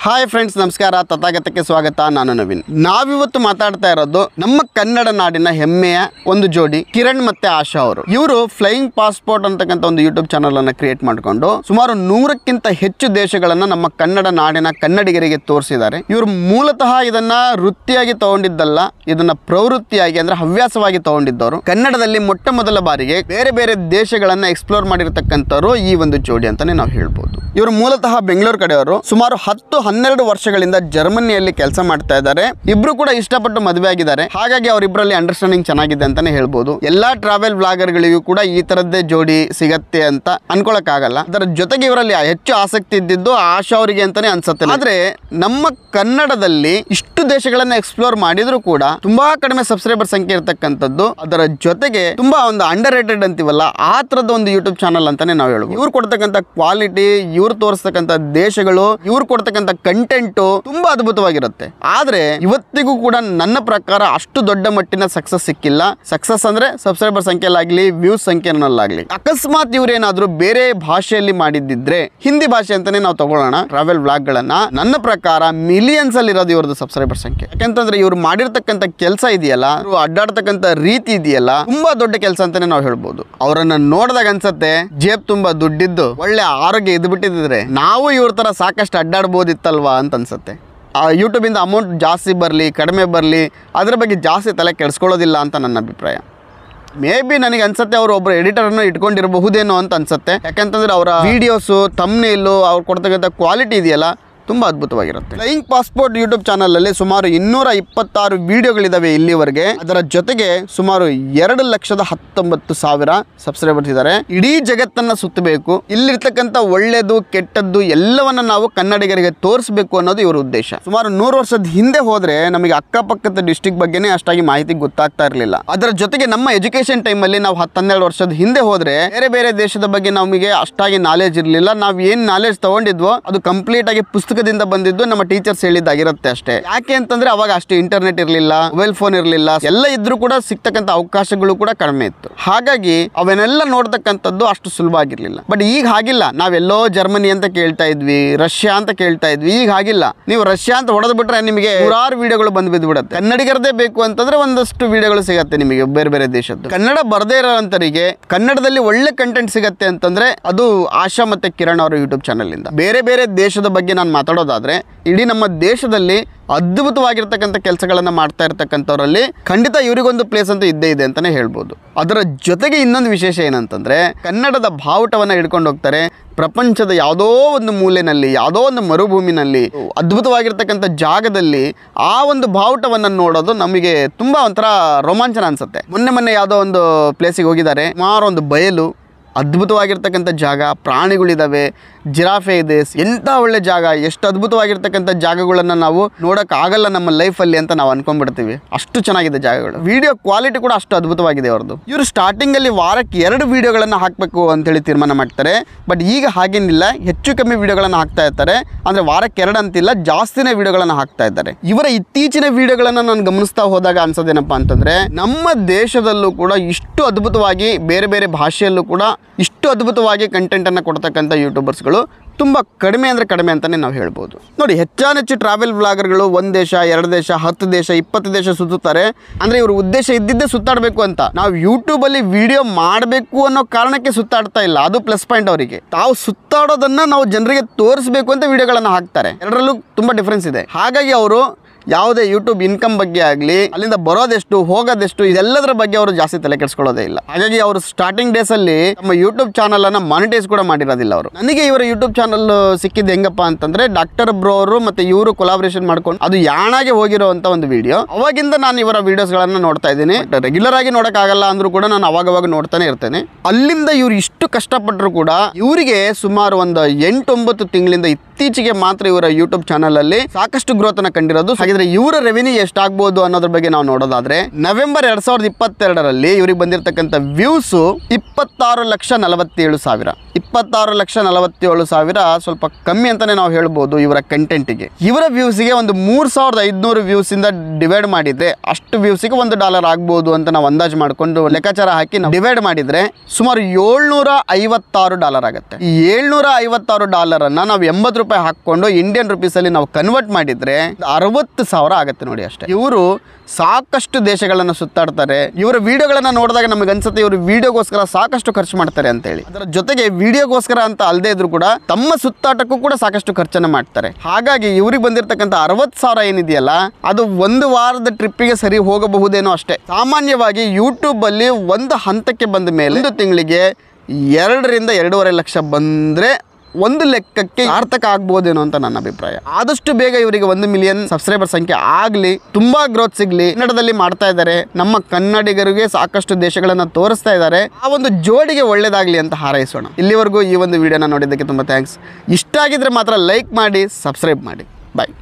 hi friends ನಮಸ್ಕಾರ ತಥಾಗತಕ್ಕೆ ಸ್ವಾಗತ ನಾನು ನವೀನ್ ನಾವಿವತ್ತು ಮಾತಾಡ್ತಾ ಇರೋದು ನಮ್ಮ ಕನ್ನಡ ನಾಡಿನ ಹೆಮ್ಮೆಯ ಒಂದು ಜೋಡಿ ಕಿರಣ್ ಮತ್ತೆ ಆಶಾ ಅವರು ಇವರು ಫ್ಲೈಯಿಂಗ್ ಪಾಸ್ಪೋರ್ಟ್ ಅಂತಕ್ಕಂಥ ಒಂದು ಯೂಟ್ಯೂಬ್ ಚಾನಲ್ ಅನ್ನ ಕ್ರಿಯೇಟ್ ಮಾಡಿಕೊಂಡು ಸುಮಾರು ನೂರಕ್ಕಿಂತ ಹೆಚ್ಚು ದೇಶಗಳನ್ನ ನಮ್ಮ ಕನ್ನಡ ನಾಡಿನ ಕನ್ನಡಿಗರಿಗೆ ತೋರಿಸಿದ್ದಾರೆ ಇವರು ಮೂಲತಃ ಇದನ್ನ ವೃತ್ತಿಯಾಗಿ ತಗೊಂಡಿದ್ದಲ್ಲ ಇದನ್ನ ಪ್ರವೃತ್ತಿಯಾಗಿ ಅಂದ್ರೆ ಹವ್ಯಾಸವಾಗಿ ತಗೊಂಡಿದ್ದವರು ಕನ್ನಡದಲ್ಲಿ ಮೊಟ್ಟ ಮೊದಲ ಬಾರಿಗೆ ಬೇರೆ ಬೇರೆ ದೇಶಗಳನ್ನ ಎಕ್ಸ್ಪ್ಲೋರ್ ಮಾಡಿರ್ತಕ್ಕಂಥವ್ರು ಈ ಒಂದು ಜೋಡಿ ಅಂತಾನೆ ನಾವು ಹೇಳ್ಬೋದು ಇವರು ಮೂಲತಃ ಬೆಂಗಳೂರು ಕಡೆಯವರು ಸುಮಾರು ಹತ್ತು ಹನ್ನೆರಡು ವರ್ಷಗಳಿಂದ ಜರ್ಮನಿಯಲ್ಲಿ ಕೆಲಸ ಮಾಡ್ತಾ ಇದ್ದಾರೆ ಇಬ್ರು ಕೂಡ ಇಷ್ಟಪಟ್ಟು ಮದುವೆ ಆಗಿದ್ದಾರೆ ಹಾಗಾಗಿ ಅವರಿಬ್ಬರಲ್ಲಿ ಅಂಡರ್ಸ್ಟ್ಯಾಂಡಿಂಗ್ ಚೆನ್ನಾಗಿದೆ ಅಂತಾನೆ ಹೇಳ್ಬೋದು ಎಲ್ಲಾ ಟ್ರಾವೆಲ್ ಬ್ಲಾಗರ್ಗಳಿಗೂ ಕೂಡ ಈ ತರದ್ದೇ ಜೋಡಿ ಸಿಗತ್ತೆ ಅಂತ ಅನ್ಕೊಳಕ್ ಆಗಲ್ಲ ಅದರ ಜೊತೆಗೆ ಇವರಲ್ಲಿ ಹೆಚ್ಚು ಆಸಕ್ತಿ ಇದ್ದಿದ್ದು ಆಶಾ ಅವರಿಗೆ ಅಂತಾನೆ ಅನ್ಸುತ್ತೆ ಆದ್ರೆ ನಮ್ಮ ಕನ್ನಡದಲ್ಲಿ ಇಷ್ಟು ದೇಶಗಳನ್ನ ಎಕ್ಸ್ಪ್ಲೋರ್ ಮಾಡಿದ್ರು ಕೂಡ ತುಂಬಾ ಕಡಿಮೆ ಸಬ್ಸ್ಕ್ರೈಬರ್ ಸಂಖ್ಯೆ ಇರತಕ್ಕಂಥದ್ದು ಅದರ ಜೊತೆಗೆ ತುಂಬಾ ಒಂದು ಅಂಡರ್ ರೇಟೆಡ್ ಅಂತೀವಲ್ಲ ಆ ತರದ ಒಂದು ಯೂಟ್ಯೂಬ್ ಚಾನಲ್ ಅಂತಾನೆ ನಾವು ಹೇಳ್ಬೋದು ಇವ್ರು ಕೊಡ್ತಕ್ಕಂಥ ಕ್ವಾಲಿಟಿ ಇವ್ರು ತೋರಿಸ್ತಕ್ಕಂಥ ದೇಶಗಳು ಇವ್ರು ಕೊಡ್ತಕ್ಕಂಥ ಕಂಟೆಂಟು ತುಂಬಾ ಅದ್ಭುತವಾಗಿರುತ್ತೆ ಆದ್ರೆ ಇವತ್ತಿಗೂ ಕೂಡ ನನ್ನ ಪ್ರಕಾರ ಅಷ್ಟು ದೊಡ್ಡ ಮಟ್ಟಿನ ಸಕ್ಸಸ್ ಸಿಕ್ಕಿಲ್ಲ ಸಕ್ಸಸ್ ಅಂದ್ರೆ ಸಬ್ಸ್ಕ್ರೈಬರ್ ಸಂಖ್ಯೆಲಾಗ್ಲಿ ವ್ಯೂಸ್ ಸಂಖ್ಯೆನಲ್ಲಾಗ್ಲಿ ಅಕಸ್ಮಾತ್ ಇವ್ರೇನಾದ್ರೂ ಬೇರೆ ಭಾಷೆಯಲ್ಲಿ ಮಾಡಿದ್ದಿದ್ರೆ ಹಿಂದಿ ಭಾಷೆ ಅಂತಾನೆ ನಾವು ತಗೊಳ್ಳೋಣ ಟ್ರಾವೆಲ್ ವ್ಲಾಗ್ ಗಳನ್ನ ನನ್ನ ಪ್ರಕಾರ ಮಿಲಿಯನ್ಸ್ ಅಲ್ಲಿ ಇರೋದು ಇವ್ರದ್ದು ಸಬ್ಸ್ಕ್ರೈಬರ್ ಸಂಖ್ಯೆ ಯಾಕಂತಂದ್ರೆ ಇವ್ರು ಮಾಡಿರ್ತಕ್ಕಂಥ ಕೆಲಸ ಇದೆಯಲ್ಲ ಇವ್ರು ಅಡ್ಡಾಡ್ತಕ್ಕಂಥ ರೀತಿ ಇದೆಯಲ್ಲ ತುಂಬಾ ದೊಡ್ಡ ಕೆಲಸ ಅಂತಾನೆ ನಾವು ಹೇಳ್ಬೋದು ಅವರನ್ನ ನೋಡಿದಾಗ ಅನ್ಸತ್ತೆ ಜೇಬ್ ತುಂಬಾ ದುಡ್ಡಿದ್ದು ಒಳ್ಳೆ ಆರೋಗ್ಯ ಇದ್ಬಿಟ್ಟಿದ್ರೆ ನಾವು ಇವ್ರ ತರ ಸಾಕಷ್ಟು ಅಡ್ಡಾಡ್ಬೋದಿತ್ತಲ್ವಾ ಅಂತ ಅನ್ಸತ್ತೆ ಆ ಯೂಟ್ಯೂಬಿಂದ ಅಮೌಂಟ್ ಜಾಸ್ತಿ ಬರಲಿ ಕಡಿಮೆ ಬರಲಿ ಅದ್ರ ಬಗ್ಗೆ ಜಾಸ್ತಿ ತಲೆ ಕೆಡಿಸ್ಕೊಳ್ಳೋದಿಲ್ಲ ಅಂತ ನನ್ನ ಅಭಿಪ್ರಾಯ ಮೇ ಬಿ ನನಗೆ ಅನ್ಸತ್ತೆ ಅವರು ಒಬ್ಬರು ಎಡಿಟರ್ನ ಇಟ್ಕೊಂಡಿರಬಹುದೇನೋ ಅಂತ ಅನ್ಸತ್ತೆ ಯಾಕಂತಂದ್ರೆ ಅವರ ವಿಡಿಯೋಸು ತಮ್ನೇಲು ಅವ್ರು ಕೊಡ್ತಕ್ಕಂಥ ಕ್ವಾಲಿಟಿ ಇದೆಯಲ್ಲ ತುಂಬ ಅದ್ಭುತವಾಗಿರುತ್ತೆ ಫ್ಲೈಯಿಂಗ್ ಪಾಸ್ಪೋರ್ಟ್ ಯೂಟ್ಯೂಬ್ ಚಾನಲಲ್ಲಿ ಸುಮಾರು ಇನ್ನೂರ ಇಪ್ಪತ್ತಾರು ವಿಡಿಯೋಗಳಿದಾವೆ ಇಲ್ಲಿವರೆಗೆ ಅದರ ಜೊತೆಗೆ ಸುಮಾರು ಎರಡು ಲಕ್ಷದ ಹತ್ತೊಂಬತ್ತು ಸಾವಿರ ಸಬ್ಸ್ಕ್ರೈಬರ್ಸ್ ಇದ್ದಾರೆ ಇಡೀ ಜಗತ್ತನ್ನ ಸುತ್ತಬೇಕು ಇಲ್ಲಿರ್ತಕ್ಕಂಥ ಒಳ್ಳೆಯದು ಕೆಟ್ಟದ್ದು ಎಲ್ಲವನ್ನ ನಾವು ಕನ್ನಡಿಗರಿಗೆ ತೋರಿಸಬೇಕು ಅನ್ನೋದು ಇವರ ಉದ್ದೇಶ ಸುಮಾರು ನೂರು ವರ್ಷದ ಹಿಂದೆ ಹೋದ್ರೆ ನಮಗೆ ಅಕ್ಕಪಕ್ಕದ ಡಿಸ್ಟಿಕ್ ಬಗ್ಗೆನೇ ಅಷ್ಟಾಗಿ ಮಾಹಿತಿ ಗೊತ್ತಾಗ್ತಾ ಇರಲಿಲ್ಲ ಅದರ ಜೊತೆಗೆ ನಮ್ಮ ಎಜುಕೇಶನ್ ಟೈಮಲ್ಲಿ ನಾವು ಹತ್ತನ್ನೆರಡು ವರ್ಷದ ಹಿಂದೆ ಹೋದ್ರೆ ಬೇರೆ ಬೇರೆ ದೇಶದ ಬಗ್ಗೆ ನಮಗೆ ಅಷ್ಟಾಗಿ ನಾಲೆಜ್ ಇರಲಿಲ್ಲ ನಾವು ಏನ್ ನಾಲೆಜ್ ತಗೊಂಡಿದ್ವೋ ಅದು ಕಂಪ್ಲೀಟ್ ಆಗಿ ಪುಸ್ತಕದಿಂದ ಬಂದಿದ್ದು ನಮ್ಮ ಟೀಚರ್ಸ್ ಹೇಳಿದ್ದಾಗಿರುತ್ತೆ ಅಷ್ಟೇ ಯಾಕೆ ಅಂತಂದ್ರೆ ಅವಾಗ ಅಷ್ಟು ಇಂಟರ್ನೆಟ್ ಇರಲಿಲ್ಲ ಮೊಬೈಲ್ ಫೋನ್ ಇರಲಿಲ್ಲ ಎಲ್ಲ ಇದ್ರೂ ಕೂಡ ಸಿಗ್ತಕ್ಕಂಥ ಅವಕಾಶಗಳು ಕೂಡ ಕಡಿಮೆ ಇತ್ತು ಹಾಗಾಗಿ ಅವನ್ನೆಲ್ಲ ನೋಡ್ತಕ್ಕಂಥದ್ದು ಅಷ್ಟು ಸುಲಭ ಆಗಿರ್ಲಿಲ್ಲ ಬಟ್ ಈಗ ಹಾಗಿಲ್ಲ ನಾವೆಲ್ಲೋ ಜರ್ಮನಿ ಅಂತ ಕೇಳ್ತಾ ಇದ್ವಿ ರಷ್ಯಾ ಅಂತ ಕೇಳ್ತಾ ಇದ್ವಿ ಈಗ ಹಾಗಿಲ್ಲ ನೀವು ರಷ್ಯಾ ಅಂತ ಹೊಡೆದು ಬಿಟ್ರೆ ನಿಮಗೆ ನೂರಾರು ವಿಡಿಯೋಗಳು ಬಂದು ಬಿದ್ದು ಬಿಡುತ್ತೆ ಕನ್ನಡಿಗರದೇ ಬೇಕು ಅಂತಂದ್ರೆ ಒಂದಷ್ಟು ವಿಡಿಯೋಗಳು ಸಿಗತ್ತೆ ನಿಮಗೆ ಬೇರೆ ಬೇರೆ ದೇಶದ್ದು ಕನ್ನಡ ಬರದೇ ಇರೋಂಥರಿಗೆ ಕನ್ನಡದಲ್ಲಿ ಒಳ್ಳೆ ಕಂಟೆಂಟ್ ಸಿಗತ್ತೆ ಅಂತಂದ್ರೆ ಅದು ಆಶಾ ಮತ್ತೆ ಕಿರಣ್ ಅವರ ಯೂಟ್ಯೂಬ್ ಚಾನಲ್ ಇಂದ ಬೇರೆ ಬೇರೆ ದೇಶದ ಬಗ್ಗೆ ನಾನು ಮಾತಾಡೋದಾದ್ರೆ ಇಡೀ ನಮ್ಮ ದೇಶದಲ್ಲಿ ಅದ್ಭುತವಾಗಿರ್ತಕ್ಕಂಥ ಕೆಲಸಗಳನ್ನು ಮಾಡ್ತಾ ಇರ್ತಕ್ಕಂಥವ್ರಲ್ಲಿ ಖಂಡಿತ ಇವರಿಗೊಂದು ಪ್ಲೇಸ್ ಅಂತೂ ಇದ್ದೇ ಇದೆ ಅಂತಾನೆ ಹೇಳ್ಬೋದು ಅದರ ಜೊತೆಗೆ ಇನ್ನೊಂದು ವಿಶೇಷ ಏನಂತಂದ್ರೆ ಕನ್ನಡದ ಬಾವುಟವನ್ನು ಹಿಡ್ಕೊಂಡು ಹೋಗ್ತಾರೆ ಪ್ರಪಂಚದ ಯಾವುದೋ ಒಂದು ಮೂಲೆಯಲ್ಲಿ ಯಾವುದೋ ಒಂದು ಮರುಭೂಮಿನಲ್ಲಿ ಅದ್ಭುತವಾಗಿರ್ತಕ್ಕಂಥ ಜಾಗದಲ್ಲಿ ಆ ಒಂದು ಬಾವುಟವನ್ನು ನೋಡೋದು ನಮಗೆ ತುಂಬ ಒಂಥರ ರೋಮಾಂಚನ ಅನ್ಸುತ್ತೆ ಮೊನ್ನೆ ಮೊನ್ನೆ ಯಾವುದೋ ಒಂದು ಪ್ಲೇಸಿಗೆ ಹೋಗಿದ್ದಾರೆ ಸುಮಾರು ಒಂದು ಬಯಲು ಅದ್ಭುತವಾಗಿರ್ತಕ್ಕಂಥ ಜಾಗ ಪ್ರಾಣಿಗಳಿದಾವೆ ಜಿರಾಫೆ ಇದೆ ಎಂಥ ಒಳ್ಳೆ ಜಾಗ ಎಷ್ಟು ಅದ್ಭುತವಾಗಿರ್ತಕ್ಕಂಥ ಜಾಗಗಳನ್ನು ನಾವು ನೋಡೋಕ್ಕಾಗಲ್ಲ ನಮ್ಮ ಲೈಫಲ್ಲಿ ಅಂತ ನಾವು ಅನ್ಕೊಂಡ್ಬಿಡ್ತೀವಿ ಅಷ್ಟು ಚೆನ್ನಾಗಿದೆ ಜಾಗಗಳು ವಿಡಿಯೋ ಕ್ವಾಲಿಟಿ ಕೂಡ ಅಷ್ಟು ಅದ್ಭುತವಾಗಿದೆ ಅವ್ರದ್ದು ಇವರು ಸ್ಟಾರ್ಟಿಂಗಲ್ಲಿ ವಾರಕ್ಕೆ ಎರಡು ವಿಡಿಯೋಗಳನ್ನು ಹಾಕಬೇಕು ಅಂತೇಳಿ ತೀರ್ಮಾನ ಮಾಡ್ತಾರೆ ಬಟ್ ಈಗ ಹಾಗೇನಿಲ್ಲ ಹೆಚ್ಚು ಕಮ್ಮಿ ವಿಡಿಯೋಗಳನ್ನು ಹಾಕ್ತಾ ಇರ್ತಾರೆ ಅಂದರೆ ವಾರಕ್ಕೆ ಎರಡು ಅಂತಿಲ್ಲ ಜಾಸ್ತಿನೇ ವಿಡಿಯೋಗಳನ್ನು ಹಾಕ್ತಾ ಇದ್ದಾರೆ ಇವರ ಇತ್ತೀಚಿನ ವಿಡಿಯೋಗಳನ್ನು ನಾನು ಗಮನಿಸ್ತಾ ಹೋದಾಗ ಅನ್ಸೋದೇನಪ್ಪ ಅಂತಂದ್ರೆ ನಮ್ಮ ದೇಶದಲ್ಲೂ ಕೂಡ ಇಷ್ಟು ಅದ್ಭುತವಾಗಿ ಬೇರೆ ಬೇರೆ ಭಾಷೆಯಲ್ಲೂ ಕೂಡ ಇಷ್ಟು ಅದ್ಭುತವಾಗಿ ಕಂಟೆಂಟನ್ನು ಕೊಡ್ತಕ್ಕಂಥ ಯೂಟ್ಯೂಬರ್ಸ್ಗಳು ತುಂಬ ಕಡಿಮೆ ಅಂದರೆ ಕಡಿಮೆ ಅಂತಲೇ ನಾವು ಹೇಳ್ಬೋದು ನೋಡಿ ಹೆಚ್ಚಾನೆಚ್ಚು ಟ್ರಾವೆಲ್ ಬ್ಲಾಗರ್ಗಳು ಒಂದು ದೇಶ ಎರಡು ದೇಶ ಹತ್ತು ದೇಶ ಇಪ್ಪತ್ತು ದೇಶ ಸುತ್ತುತ್ತಾರೆ ಅಂದರೆ ಇವ್ರ ಉದ್ದೇಶ ಇದ್ದಿದ್ದೇ ಸುತ್ತಾಡಬೇಕು ಅಂತ ನಾವು ಯೂಟ್ಯೂಬಲ್ಲಿ ವಿಡಿಯೋ ಮಾಡಬೇಕು ಅನ್ನೋ ಕಾರಣಕ್ಕೆ ಸುತ್ತಾಡ್ತಾ ಇಲ್ಲ ಅದು ಪ್ಲಸ್ ಪಾಯಿಂಟ್ ಅವರಿಗೆ ತಾವು ಸುತ್ತಾಡೋದನ್ನು ನಾವು ಜನರಿಗೆ ತೋರಿಸ್ಬೇಕು ಅಂತ ವಿಡಿಯೋಗಳನ್ನು ಹಾಕ್ತಾರೆ ಎರಡರಲ್ಲೂ ತುಂಬ ಡಿಫ್ರೆನ್ಸ್ ಇದೆ ಹಾಗಾಗಿ ಅವರು ಯಾವುದೇ ಯೂಟ್ಯೂಬ್ ಇನ್ಕಮ್ ಬಗ್ಗೆ ಆಗಲಿ ಅಲ್ಲಿಂದ ಬರೋದೆಷ್ಟು ಹೋಗೋದೆಷ್ಟು ಇದೆಲ್ಲದರ ಬಗ್ಗೆ ಅವರು ಜಾಸ್ತಿ ತಲೆ ಕೆಡಿಸ್ಕೊಳ್ಳೋದೇ ಇಲ್ಲ ಹಾಗಾಗಿ ಅವರು ಸ್ಟಾರ್ಟಿಂಗ್ ಡೇಸ್ ಅಲ್ಲಿ ನಮ್ಮ ಯೂಟ್ಯೂಬ್ ಚಾನಲ್ ಅನ್ನ ಮಾನಿಟೈಸ್ ಕೂಡ ಮಾಡಿರೋದಿಲ್ಲ ಅವರು ನನಗೆ ಇವರ ಯೂಟ್ಯೂಬ್ ಚಾನಲ್ ಸಿಕ್ಕಿದ್ದು ಹೆಂಗಪ್ಪ ಅಂತಂದ್ರೆ ಡಾಕ್ಟರ್ ಬ್ರೋ ಅವರು ಮತ್ತೆ ಇವರು ಕೊಲಾಬ್ರೇಷನ್ ಮಾಡ್ಕೊಂಡು ಅದು ಯಾಣಾಗೆ ಹೋಗಿರುವಂತ ಒಂದು ವಿಡಿಯೋ ಅವಾಗಿಂದ ನಾನು ಇವರ ವಿಡಿಯೋಸ್ ಗಳನ್ನ ನೋಡ್ತಾ ಇದ್ದೀನಿ ರೆಗ್ಯುಲರ್ ಆಗಿ ನೋಡೋಕ್ಕಾಗಲ್ಲ ಅಂದ್ರೂ ಕೂಡ ನಾನು ಅವಾಗವಾಗ ನೋಡ್ತಾನೆ ಇರ್ತೇನೆ ಅಲ್ಲಿಂದ ಇವ್ರು ಇಷ್ಟು ಕಷ್ಟಪಟ್ಟರು ಕೂಡ ಇವರಿಗೆ ಸುಮಾರು ಒಂದು ಎಂಟೊಂಬತ್ತು ತಿಂಗಳಿಂದ ಇತ್ತೀಚೆಗೆ ಮಾತ್ರ ಇವರ ಯೂಟ್ಯೂಬ್ ಚಾನಲ್ ಅಲ್ಲಿ ಸಾಕಷ್ಟು ಗ್ರೋತ್ ಅನ್ನ ಕಂಡಿರೋದು ಹಾಗಿದ್ರೆ ಇವರ ರೆವಿನ್ಯೂ ಎಷ್ಟಾಗ್ಬೋದು ಅನ್ನೋದ್ರ ಬಗ್ಗೆ ನಾವು ನೋಡೋದಾದ್ರೆ ನವೆಂಬರ್ ಎರಡ್ ಸಾವಿರದ ಇಪ್ಪತ್ತೆರಡರಲ್ಲಿ ಇವ್ರಿಗೆ ಬಂದಿರತಕ್ಕಂಥ ವ್ಯೂಸ್ ಇಪ್ಪತ್ತಾರು ಲಕ್ಷ ನಲವತ್ತೇಳು ಸಾವಿರ ಇಪ್ಪತ್ತಾರು ಲಕ್ಷ ನಲವತ್ತೇಳು ಸಾವಿರ ಸ್ವಲ್ಪ ಕಮ್ಮಿ ಅಂತಾನೆ ನಾವು ಹೇಳ್ಬೋದು ಇವರ ಕಂಟೆಂಟಿಗೆ ಇವರ ವ್ಯೂಸ್ಗೆ ಒಂದು ಮೂರ್ ಸಾವಿರದ ಐದುನೂರು ವ್ಯೂಸ್ ಇಂದ ಡಿವೈಡ್ ಮಾಡಿದ್ರೆ ಅಷ್ಟು ವ್ಯೂಸ್ಗೆ ಒಂದು ಡಾಲರ್ ಆಗ್ಬೋದು ಅಂತ ನಾವು ಅಂದಾಜು ಮಾಡಿಕೊಂಡು ಲೆಕ್ಕಾಚಾರ ಹಾಕಿ ನಾವು ಡಿವೈಡ್ ಮಾಡಿದ್ರೆ ಸುಮಾರು ಏಳ್ನೂರ ಐವತ್ತಾರು ಡಾಲರ್ ಆಗುತ್ತೆ ಈ ಏಳ್ನೂರ ಐವತ್ತಾರು ಡಾಲರ್ ಅನ್ನ ನಾವು ಎಂಬತ್ತು ರೂಪಾಯಿ ಹಾಕ್ಕೊಂಡು ಇಂಡಿಯನ್ ರುಪೀಸಲ್ಲಿ ನಾವು ಕನ್ವರ್ಟ್ ಮಾಡಿದರೆ ಅರವತ್ತು ಸಾವಿರ ಆಗುತ್ತೆ ನೋಡಿ ಅಷ್ಟೇ ಇವರು ಸಾಕಷ್ಟು ದೇಶಗಳನ್ನು ಸುತ್ತಾಡ್ತಾರೆ ಇವರ ವಿಡಿಯೋಗಳನ್ನು ನೋಡಿದಾಗ ನಮಗೆ ಅನ್ಸುತ್ತೆ ಇವರು ವಿಡಿಯೋಗೋಸ್ಕರ ಸಾಕಷ್ಟು ಖರ್ಚು ಮಾಡ್ತಾರೆ ಅಂತೇಳಿ ಅದರ ಜೊತೆಗೆ ವಿಡಿಯೋಗೋಸ್ಕರ ಅಂತ ಅಲ್ಲದೆ ಇದ್ರು ಕೂಡ ತಮ್ಮ ಸುತ್ತಾಟಕ್ಕೂ ಕೂಡ ಸಾಕಷ್ಟು ಖರ್ಚನ್ನು ಮಾಡ್ತಾರೆ ಹಾಗಾಗಿ ಇವ್ರಿಗೆ ಬಂದಿರತಕ್ಕಂಥ ಅರವತ್ತು ಸಾವಿರ ಏನಿದೆಯಲ್ಲ ಅದು ಒಂದು ವಾರದ ಟ್ರಿಪ್ಪಿಗೆ ಸರಿ ಹೋಗಬಹುದೇನೋ ಅಷ್ಟೇ ಸಾಮಾನ್ಯವಾಗಿ ಯೂಟ್ಯೂಬಲ್ಲಿ ಒಂದು ಹಂತಕ್ಕೆ ಬಂದ ಮೇಲೆ ಒಂದು ತಿಂಗಳಿಗೆ ಎರಡರಿಂದ ಎರಡೂವರೆ ಲಕ್ಷ ಬಂದರೆ ಒಂದು ಲೆಕ್ಕಕ್ಕೆ ಸಾರ್ಥಕ ಆಗ್ಬೋದೇನೋ ಅಂತ ನನ್ನ ಅಭಿಪ್ರಾಯ ಆದಷ್ಟು ಬೇಗ ಇವರಿಗೆ ಒಂದು ಮಿಲಿಯನ್ ಸಬ್ಸ್ಕ್ರೈಬರ್ ಸಂಖ್ಯೆ ಆಗಲಿ ತುಂಬಾ ಗ್ರೋತ್ ಸಿಗ್ಲಿ ಕನ್ನಡದಲ್ಲಿ ಮಾಡ್ತಾ ಇದ್ದಾರೆ ನಮ್ಮ ಕನ್ನಡಿಗರಿಗೆ ಸಾಕಷ್ಟು ದೇಶಗಳನ್ನು ತೋರಿಸ್ತಾ ಇದ್ದಾರೆ ಆ ಒಂದು ಜೋಡಿಗೆ ಒಳ್ಳೇದಾಗಲಿ ಅಂತ ಹಾರೈಸೋಣ ಇಲ್ಲಿವರೆಗೂ ಈ ಒಂದು ವಿಡಿಯೋನ ನೋಡಿದ್ದಕ್ಕೆ ತುಂಬ ಥ್ಯಾಂಕ್ಸ್ ಇಷ್ಟ ಆಗಿದ್ರೆ ಮಾತ್ರ ಲೈಕ್ ಮಾಡಿ ಸಬ್ಸ್ಕ್ರೈಬ್ ಮಾಡಿ ಬಾಯ್